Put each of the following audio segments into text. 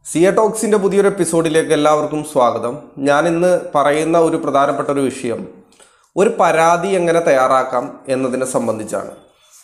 സിയ ടോക്സിന്റെ പുതിയൊരു എപ്പിസോഡിലേക്ക് എല്ലാവർക്കും സ്വാഗതം ഞാൻ ഇന്ന് പറയുന്ന ഒരു പ്രധാനപ്പെട്ട ഒരു വിഷയം ഒരു പരാതി എങ്ങനെ തയ്യാറാക്കാം എന്നതിനെ സംബന്ധിച്ചാണ്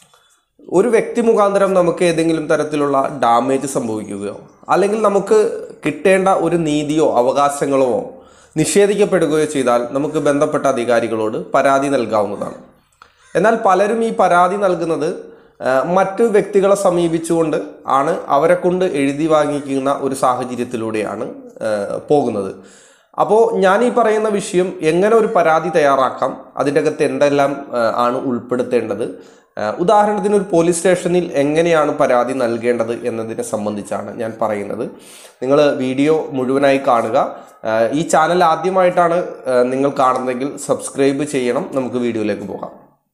ഒരു വ്യക്തി മുഖാന്തരം നമുക്ക് ഏതെങ്കിലും തരത്തിലുള്ള ഡാമേജ് സംഭവിക്കുകയോ അല്ലെങ്കിൽ നമുക്ക് കിട്ടേണ്ട ഒരു നീതിയോ അവകാശങ്ങളോ നിഷേധിക്കപ്പെടുകയോ ചെയ്താൽ നമുക്ക് ബന്ധപ്പെട്ട അധികാരികളോട് പരാതി നൽകാവുന്നതാണ് എന്നാൽ പലരും ഈ പരാതി നൽകുന്നത് ആ, മറ്റു വ്യക്തികളെ സമീപിച്ചുകൊണ്ട് ആണ് അവരെ കൊണ്ട് എഴുതി വാങ്ങിക്കുന്ന ഒരു സാഹചര്യത്തിലൂടെയാണ് ആ, പോകുന്നത് അപ്പോൾ ഞാൻ ഈ പറയുന്ന വിഷയം എങ്ങനെ ഒരു പരാതി തയ്യാറാക്കാം അതിൻ്റെ അകത്ത് എന്തെല്ലാം ആ, ആണ് ഉൾപ്പെടുത്തേണ്ടത് ആ, ഉദാഹരണത്തിന് ഒരു പോലീസ് സ്റ്റേഷനിൽ എങ്ങനെയാണ് പരാതി നൽകേണ്ടത് എന്നതിനെ സംബന്ധിച്ചാണ് ഞാൻ പറയുന്നത് നിങ്ങൾ വീഡിയോ മുഴുവനായി കാണുക ആ, ഈ ചാനൽ ആദ്യമായിട്ടാണ് ആ, നിങ്ങൾ കാണുന്നതെങ്കിൽ സബ്സ്ക്രൈബ് ചെയ്യണം നമുക്ക് വീഡിയോയിലേക്ക് പോകാം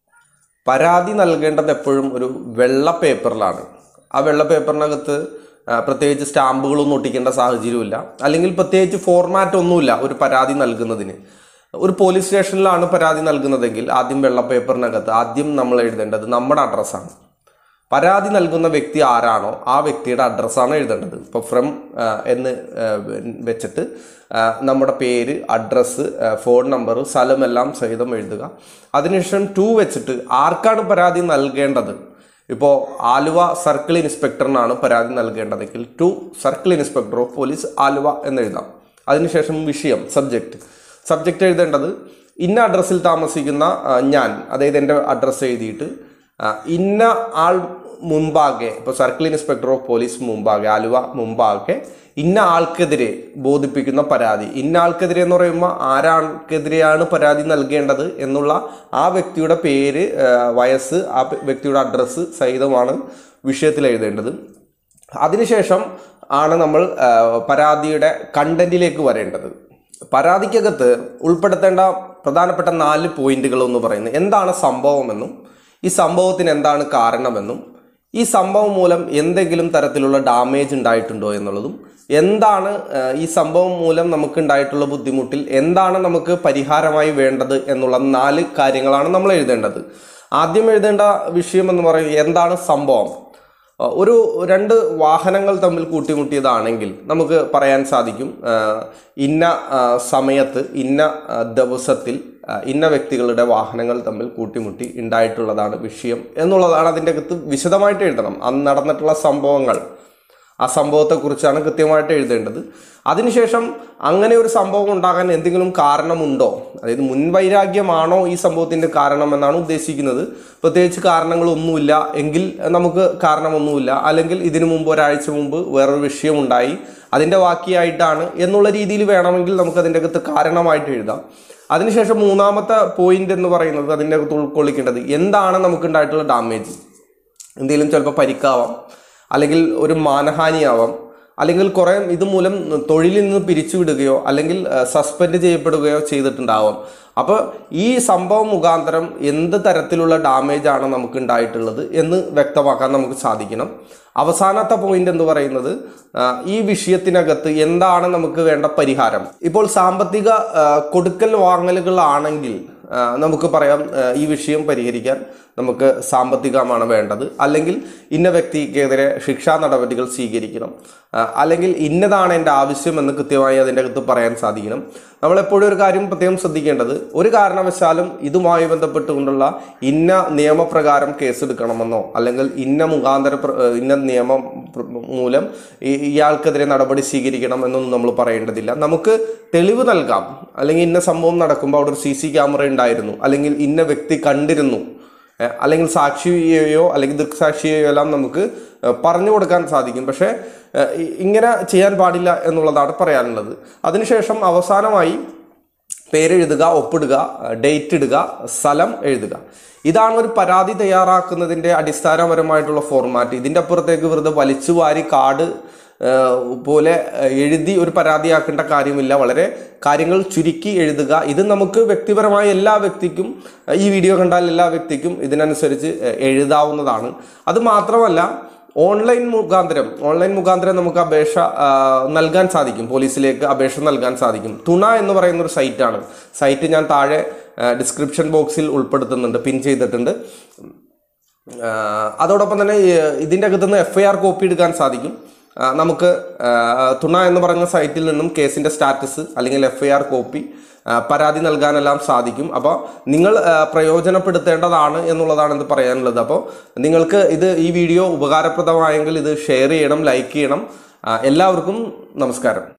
പരാതി നൽകേണ്ടത് എപ്പോഴും ഒരു വെള്ള പേപ്പറിലാണ് ആ വെള്ള പേപ്പറിനകത്ത് ആ, പ്രത്യേകിച്ച് സ്റ്റാമ്പുകളൊന്നും ഒട്ടിക്കേണ്ട സാഹചര്യമില്ല അല്ലെങ്കിൽ പ്രത്യേകിച്ച് ഫോർമാറ്റ് ഒന്നുമില്ല ഒരു പരാതി നൽകുന്നതിന് ഒരു പോലീസ് സ്റ്റേഷനിലാണ് പരാതി നൽകുന്നതെങ്കിൽ ആദ്യം വെള്ള പേപ്പറിനകത്ത് ആദ്യം നമ്മൾ എഴുതേണ്ടത് നമ്മുടെ അഡ്രസ്സാണ് പരാതി നൽകുന്ന വ്യക്തി ആരാണോ ആ വ്യക്തിയുടെ അഡ്രസ്സാണ് എഴുതേണ്ടത് ഇപ്പോൾ ഫ്രം എന്ന് ആ, വെച്ചിട്ട് ആ, നമ്മുടെ പേര് അഡ്രസ്സ് ഫോൺ നമ്പർ സ്ഥലമെല്ലാം സഹിതം എഴുതുക അതിനുശേഷം ടു വെച്ചിട്ട് ആർക്കാണ് പരാതി നൽകേണ്ടത് ഇപ്പോൾ ആലുവ സർക്കിൾ ഇൻസ്പെക്ടറിനാണ് പരാതി നൽകേണ്ടതെങ്കിൽ to circle inspector of police Aluva എന്ന് എഴുതാം അതിനുശേഷം വിഷയം സബ്ജക്റ്റ് സബ്ജക്റ്റ് എഴുതേണ്ടത് ഇന്ന അഡ്രസ്സിൽ താമസിക്കുന്ന ആ, ഞാൻ അതായത് എൻ്റെ അഡ്രസ്സ് എഴുതിയിട്ട് ആ, ഇന്ന ആൾ മുമ്പാകെ ഇപ്പോൾ സർക്കിൾ ഇൻസ്പെക്ടർ ഓഫ് പോലീസ് മുമ്പാകെ ആലുവ മുമ്പാകെ ഇന്ന ആൾക്കെതിരെ ബോധിപ്പിക്കുന്ന പരാതി ഇന്ന ആൾക്കെതിരെ എന്ന് പറയുമ്പോൾ ആരാൾക്കെതിരെയാണ് പരാതി നൽകേണ്ടത് എന്നുള്ള ആ വ്യക്തിയുടെ പേര് ആ, വയസ്സ് ആ പ- വ്യക്തിയുടെ അഡ്രസ്സ് സഹിതമാണ് വിഷയത്തിൽ എഴുതേണ്ടത് അതിനുശേഷം ആണ് നമ്മൾ ആ, പരാതിയുടെ കണ്ടന്റിലേക്ക് വരേണ്ടത് പരാതിക്കകത്ത് ഉൾപ്പെടുത്തേണ്ട പ്രധാനപ്പെട്ട നാല് പോയിന്റുകൾ എന്ന് പറയുന്നത് എന്താണ് സംഭവമെന്നും ഈ സംഭവത്തിന് എന്താണ് കാരണമെന്നും ഈ സംഭവം മൂലം എന്തെങ്കിലും തരത്തിലുള്ള ഡാമേജ് ഉണ്ടായിട്ടുണ്ടോ എന്നുള്ളതും എന്താണ് ആ, ഈ സംഭവം മൂലം നമുക്ക് ഉണ്ടായിട്ടുള്ള ബുദ്ധിമുട്ടിൽ എന്താണ് നമുക്ക് പരിഹാരമായി വേണ്ടത് എന്നുള്ള നാല് കാര്യങ്ങളാണ് നമ്മൾ എഴുതേണ്ടത് ആദ്യം എഴുതേണ്ട വിഷയം എന്ന് പറയുന്നത് എന്താണ് സംഭവം ആ, ഒരു രണ്ട് വാഹനങ്ങൾ തമ്മിൽ കൂട്ടിമുട്ടിയതാണെങ്കിൽ നമുക്ക് പറയാൻ സാധിക്കും ആ, ഇന്ന ആ, സമയത്ത് ഇന്ന ആ, ദിവസത്തിൽ ആ, ഇന്ന വ്യക്തികളുടെ വാഹനങ്ങൾ തമ്മിൽ കൂട്ടിമുട്ടി ഉണ്ടായിട്ടുള്ളതാണ് വിഷയം എന്നുള്ളതാണ് അതിൻ്റെ അകത്ത് വിശദമായിട്ട് എഴുതണം അന്ന് നടന്നിട്ടുള്ള സംഭവങ്ങൾ ആ സംഭവത്തെക്കുറിച്ചാണ് കൃത്യമായിട്ട് എഴുതേണ്ടത് അതിനുശേഷം അങ്ങനെ ഒരു സംഭവം ഉണ്ടാകാൻ എന്തെങ്കിലും കാരണമുണ്ടോ അതായത് മുൻവൈരാഗ്യമാണോ ഈ സംഭവത്തിന്റെ കാരണം എന്നാണ് ഉദ്ദേശിക്കുന്നത് പ്രത്യേകിച്ച് കാരണങ്ങളൊന്നുമില്ല എങ്കിൽ നമുക്ക് കാരണമൊന്നുമില്ല അല്ലെങ്കിൽ ഇതിനു മുമ്പ് ഒരാഴ്ച മുമ്പ് വേറൊരു വിഷയമുണ്ടായി അതിന്റെ ബാക്കിയായിട്ടാണ് എന്നുള്ള രീതിയിൽ വേണമെങ്കിൽ നമുക്ക് അതിൻ്റെ അകത്ത് കാരണമായിട്ട് എഴുതാം അതിനുശേഷം മൂന്നാമത്തെ പോയിന്റ് എന്ന് പറയുന്നത് അതിൻ്റെ അകത്ത് ഉൾക്കൊള്ളിക്കേണ്ടത് എന്താണ് നമുക്കുണ്ടായിട്ടുള്ള ഡാമേജ് എന്തെങ്കിലും ചിലപ്പോൾ പരിക്കാവാം അല്ലെങ്കിൽ ഒരു മാനഹാനിയാവാം അല്ലെങ്കിൽ കുറേ ഇതുമൂലം തൊഴിലിൽ നിന്ന് പിരിച്ചുവിടുകയോ അല്ലെങ്കിൽ സസ്പെൻഡ് ചെയ്യപ്പെടുകയോ ചെയ്തിട്ടുണ്ടാവാം അപ്പോൾ ഈ സംഭവം മുഖാന്തരം എന്ത് തരത്തിലുള്ള ഡാമേജ് ആണ് നമുക്ക് ഉണ്ടായിട്ടുള്ളത് എന്ന് വ്യക്തമാക്കാൻ നമുക്ക് സാധിക്കണം അവസാനത്തെ പോയിന്റ് എന്ന് പറയുന്നത് ആ, ഈ വിഷയത്തിനകത്ത് എന്താണ് നമുക്ക് വേണ്ട പരിഹാരം ഇപ്പോൾ സാമ്പത്തിക ആ, കൊടുക്കൽ വാങ്ങലുകളാണെങ്കിൽ ആ, നമുക്ക് പറയാം ആ, ഈ വിഷയം പരിഹരിക്കാൻ നമുക്ക് സാമ്പത്തികമാണ് വേണ്ടത് അല്ലെങ്കിൽ ഇന്ന വ്യക്തിക്കെതിരെ ശിക്ഷാ നടപടികൾ സ്വീകരിക്കണം ആ, അല്ലെങ്കിൽ ഇന്നതാണ് എൻ്റെ ആവശ്യം എന്ന് കൃത്യമായി അതിൻ്റെ അകത്ത് പറയാൻ സാധിക്കണം നമ്മളെപ്പോഴും ഒരു കാര്യം പ്രത്യേകം ശ്രദ്ധിക്കേണ്ടത് ഒരു കാരണവശാലും ഇതുമായി ബന്ധപ്പെട്ടുകൊണ്ടുള്ള ഇന്ന നിയമപ്രകാരം കേസെടുക്കണമെന്നോ അല്ലെങ്കിൽ ഇന്ന മുഖാന്തര പ്ര- ഏഹ് ഇന്ന നിയമം പ്ര- മൂലം ഈ- ഇയാൾക്കെതിരെ നടപടി സ്വീകരിക്കണം എന്നൊന്നും നമ്മൾ പറയേണ്ടതില്ല നമുക്ക് തെളിവ് നൽകാം അല്ലെങ്കിൽ ഇന്ന സംഭവം നടക്കുമ്പോൾ അവിടെ ഒരു സി സി ക്യാമറ ഉണ്ടായിരുന്നു അല്ലെങ്കിൽ ഇന്ന വ്യക്തി കണ്ടിരുന്നു ഏഹ് അല്ലെങ്കിൽ സാക്ഷിയെയോ അല്ലെങ്കിൽ ദൃക്സാക്ഷിയെയോ എല്ലാം നമുക്ക് ഏഹ് പറഞ്ഞു കൊടുക്കാൻ സാധിക്കും പക്ഷേ ഏഹ് ഇ- ഇങ്ങനെ ചെയ്യാൻ പാടില്ല എന്നുള്ളതാണ് പറയാനുള്ളത് അതിനുശേഷം അവസാനമായി പേരെഴുതുക ഒപ്പിടുക ഡേറ്റ് ഇടുക സ്ഥലം എഴുതുക ഇതാണ് ഒരു പരാതി തയ്യാറാക്കുന്നതിൻ്റെ അടിസ്ഥാനപരമായിട്ടുള്ള ഫോർമാറ്റ് ഇതിൻ്റെ അപ്പുറത്തേക്ക് വെറുതെ വലിച്ചു വാരി കാർഡ് ഏഹ്, പോലെ ഏഹ്, എഴുതി ഒരു പരാതിയാക്കേണ്ട കാര്യമില്ല വളരെ കാര്യങ്ങൾ ചുരുക്കി എഴുതുക ഇത് നമുക്ക് വ്യക്തിപരമായ എല്ലാ വ്യക്തിക്കും ഏഹ്, ഈ വീഡിയോ കണ്ടാൽ എല്ലാ വ്യക്തിക്കും ഇതിനനുസരിച്ച് ഏഹ്, എഴുതാവുന്നതാണ് അത് മാത്രമല്ല ഓൺലൈൻ മുഖാന്തരം ഓൺലൈൻ മുഖാന്തരം നമുക്ക് അപേക്ഷ ആ, നൽകാൻ സാധിക്കും പോലീസിലേക്ക് അപേക്ഷ നൽകാൻ സാധിക്കും തുണ എന്ന് പറയുന്ന ഒരു സൈറ്റാണ് സൈറ്റ് ഞാൻ താഴെ ഡിസ്ക്രിപ്ഷൻ ബോക്സിൽ ഉൾപ്പെടുത്തുന്നുണ്ട് പിൻ ചെയ്തിട്ടുണ്ട് ആ, അതോടൊപ്പം തന്നെ ഈ, ഇതിൻ്റെ അകത്തുനിന്ന് എഫ് ഐ ആർ കോപ്പി എടുക്കാൻ സാധിക്കും ആ, നമുക്ക് ആ, തുണ എന്ന് പറയുന്ന സൈറ്റിൽ നിന്നും കേസിൻ്റെ സ്റ്റാറ്റസ് അല്ലെങ്കിൽ എഫ് ഐ ആർ കോപ്പി ആ, പരാതി നൽകാനെല്ലാം സാധിക്കും അപ്പോൾ നിങ്ങൾ ആ, പ്രയോജനപ്പെടുത്തേണ്ടതാണ് എന്നുള്ളതാണ് ഇത് പറയാനുള്ളത് അപ്പോൾ നിങ്ങൾക്ക് ഇത് ഈ വീഡിയോ ഉപകാരപ്രദമായെങ്കിൽ ഇത് ഷെയർ ചെയ്യണം ലൈക്ക് ചെയ്യണം ആ, എല്ലാവർക്കും നമസ്കാരം